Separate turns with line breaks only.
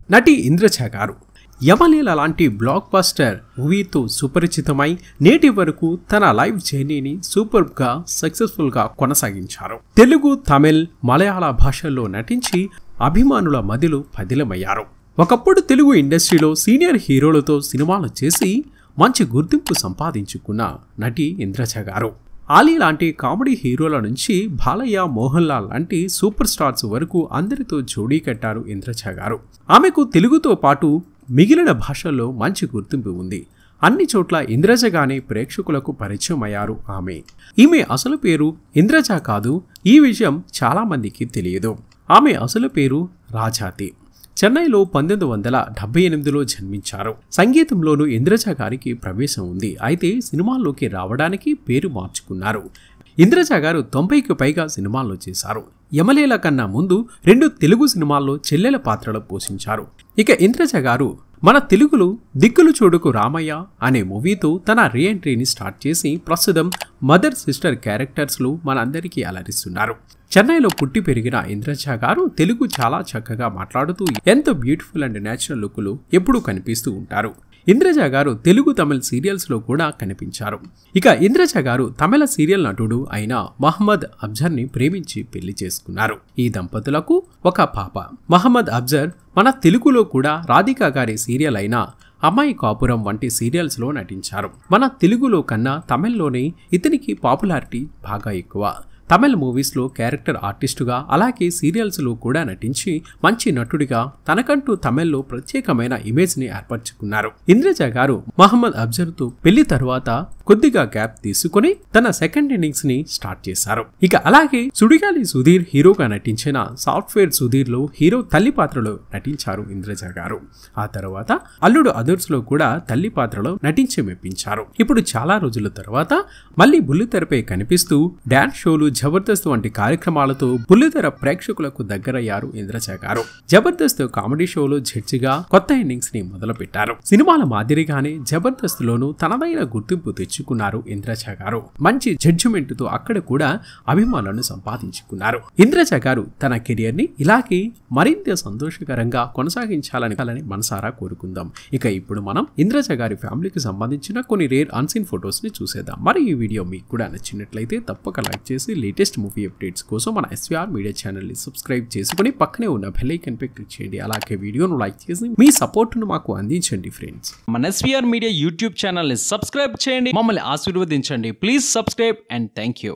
నటి ఇంద్రజ గారు యమలీల లాంటి బ్లాక్ బస్టర్ మూవీతో సుపరిచితమై నేటి వరకు తన లైఫ్ జర్నీని సూపర్గా సక్సెస్ఫుల్గా కొనసాగించారు తెలుగు తమిళ్ మలయాళ భాషల్లో నటించి అభిమానుల మదిలో పదిలమయ్యారు ఒకప్పుడు తెలుగు ఇండస్ట్రీలో సీనియర్ హీరోలతో సినిమాలు చేసి మంచి గుర్తింపు సంపాదించుకున్న నటి ఇంద్రజ గారు ఆలీ లాంటి కామెడీ హీరోల నుంచి బాలయ్య మోహన్ లాల్ లాంటి సూపర్ స్టార్స్ వరకు అందరితో జోడీ కట్టారు ఇంద్రజ గారు ఆమెకు తెలుగుతో పాటు మిగిలిన భాషల్లో మంచి గుర్తింపు ఉంది అన్ని చోట్ల ఇంద్రజగానే ప్రేక్షకులకు పరిచయం అయ్యారు ఆమె ఈమె అసలు పేరు ఇంద్రజ కాదు ఈ విషయం చాలా మందికి తెలియదు ఆమె అసలు పేరు రాజాతి చెన్నైలో పంతొమ్మిది వందల డెబ్బై ఎనిమిదిలో జన్మించారు సంగీతంలోనూ ఇంద్రజ గారికి ప్రవేశం ఉంది అయితే సినిమాల్లోకి రావడానికి పేరు మార్చుకున్నారు ఇంద్రజ గారు తొంభైకి పైగా సినిమాల్లో చేశారు యమలేల కన్నా ముందు రెండు తెలుగు సినిమాల్లో చెల్లెల పాత్రలు పోషించారు ఇక ఇంద్రజ గారు మన తెలుగులో దిక్కులు చూడుకు రామయ్య అనే మూవీతో తన రీఎంట్రీని స్టార్ట్ చేసి ప్రస్తుతం మదర్ సిస్టర్ క్యారెక్టర్స్లో మనందరికీ అలరిస్తున్నారు చెన్నైలో పుట్టి పెరిగిన ఇంద్రజ గారు తెలుగు చాలా చక్కగా మాట్లాడుతూ ఎంతో బ్యూటిఫుల్ అండ్ నేచురల్ లుక్లు ఎప్పుడూ కనిపిస్తూ ఉంటారు ఇంద్రజ గారు తెలుగు తమిళ సీరియల్స్లో కూడా కనిపించారు ఇక ఇంద్రజ గారు తమిళ సీరియల్ నటుడు అయిన మహమ్మద్ అబ్జర్ని ప్రేమించి పెళ్లి చేసుకున్నారు ఈ దంపతులకు ఒక పాప మహమ్మద్ అబ్జర్ మన తెలుగులో కూడా రాధికా గారి సీరియల్ అయిన అమ్మాయి కాపురం వంటి సీరియల్స్లో నటించారు మన తెలుగులో కన్నా తమిళ్లోనే ఇతనికి పాపులారిటీ బాగా ఎక్కువ తమిళ్ మూవీస్లో క్యారెక్టర్ ఆర్టిస్టుగా అలాగే సీరియల్స్లో కూడా నటించి మంచి నటుడిగా తనకంటూ తమిళ్లో ప్రత్యేకమైన ఇమేజ్ని ఏర్పరచుకున్నారు ఇంద్రజ గారు మహమ్మద్ అబ్జర్తో పెళ్లి తర్వాత కొద్దిగా గ్యాప్ తీసుకుని తన సెకండ్ ఇన్నింగ్స్ ని స్టార్ట్ చేశారు ఇక అలాగే సుడిగాలి సుధీర్ హీరోగా నటించిన సాఫ్ట్వేర్ సుధీర్ లో హీరో తల్లి పాత్రలో నటించారు ఇంద్రజ గారు ఆ తర్వాత అల్లుడు అదర్స్ లో కూడా తల్లి పాత్రలో నటించి మెప్పించారు ఇప్పుడు చాలా రోజుల తర్వాత మళ్ళీ బుల్లితెరపై కనిపిస్తూ డాన్స్ షోలు జబర్దస్త్ వంటి కార్యక్రమాలతో బుల్లితెర ప్రేక్షకులకు దగ్గరయ్యారు ఇంద్రజ గారు జబర్దస్త్ కామెడీ షోలో జడ్జిగా కొత్త ఇన్నింగ్స్ ని మొదలుపెట్టారు సినిమాల మాదిరిగానే జబర్దస్త్ లోను తనదైన గుర్తింపు తెచ్చుకున్నారు ఇంద్రజ గారు మంచి జడ్జిమెంట్ తో అక్కడ కూడా అభిమానులను సంపాదించుకున్నారు ఇంద్రజ గారు తన కెరియర్ ని ఇలాగే మరింత సంతోషకరంగా కొనసాగించాలని కాలని మనసారా కోరుకుందాం ఇక ఇప్పుడు మనం ఇంద్రజ గారి ఫ్యామిలీకి సంబంధించిన కొన్ని రేర్ అన్సీన్ ఫొటోస్ ని చూసేద్దాం మరి ఈ వీడియో మీకు కూడా నచ్చినట్లయితే తప్పక లైక్ చేసి లేటెస్ట్ మూవీ అప్డేట్స్ కోసం మన ఎస్వీఆర్ మీడియా ఛానల్ ని సబ్స్క్రైబ్ చేసుకుని పక్కనే ఉన్న బెల్ ఐకన్ పై క్లిక్ చేయండి అలాగే వీడియోను లైక్ చేసి మీ సపోర్ట్ను మాకు అందించండి ఫ్రెండ్స్
మన ఎస్వీఆర్ మీడియా యూట్యూబ్ ఛానల్ని సబ్స్క్రైబ్ చేయండి మమ్మల్ని ఆశీర్వదించండి please subscribe and thank you